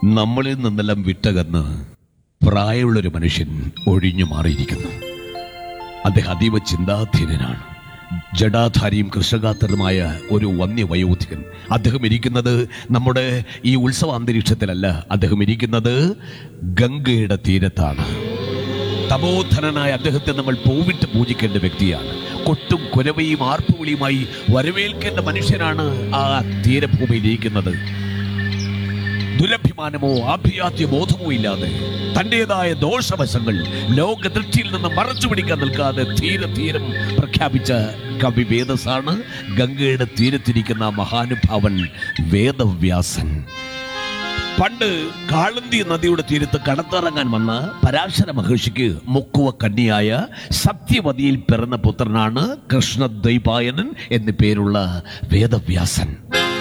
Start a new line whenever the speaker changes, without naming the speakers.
നമ്മളിൽ നിന്നെല്ലാം വിട്ടകന്ന് പ്രായമുള്ളൊരു മനുഷ്യൻ ഒഴിഞ്ഞു മാറിയിരിക്കുന്നു അദ്ദേഹം അതീവ ചിന്താധീനനാണ് ജഡാധാരിയും കൃഷകാത്തറുമായ ഒരു വന്യവയോധികൻ അദ്ദേഹം ഇരിക്കുന്നത് നമ്മുടെ ഈ ഉത്സവ അന്തരീക്ഷത്തിലല്ല അദ്ദേഹം ഇരിക്കുന്നത് ഗംഗയുടെ തീരത്താണ് തപോധനനായ അദ്ദേഹത്തെ നമ്മൾ പൂവിട്ട് പൂജിക്കേണ്ട വ്യക്തിയാണ് കൊട്ടും കുരവയും ആർപ്പുവിളിയുമായി വരവേൽക്കേണ്ട മനുഷ്യനാണ് ആ തീരഭൂമിയിൽ ഇരിക്കുന്നത് ദുരഭിമാനമോ ആഭിയാത്യ ബോധമോ ഇല്ലാതെ തന്റേതായ ദോഷവശങ്ങൾ ലോകദൃഷ്ടിയിൽ നിന്ന് മറച്ചു പിടിക്കാൻ നിൽക്കാതെ തീര തീരം പ്രഖ്യാപിച്ച കവി വേദസാണ് ഗംഗയുടെ തീരത്തിരിക്കുന്ന മഹാനുഭാവൻ വേദവ്യാസൻ പണ്ട് കാളന്തി നദിയുടെ തീരത്ത് കടത്തിറങ്ങാൻ വന്ന പരാശര മഹർഷിക്ക് മുക്കുവ കന്യായ സത്യവതിയിൽ പിറന്ന പുത്രനാണ് കൃഷ്ണദ്വൈപായനൻ എന്നു പേരുള്ള വേദവ്യാസൻ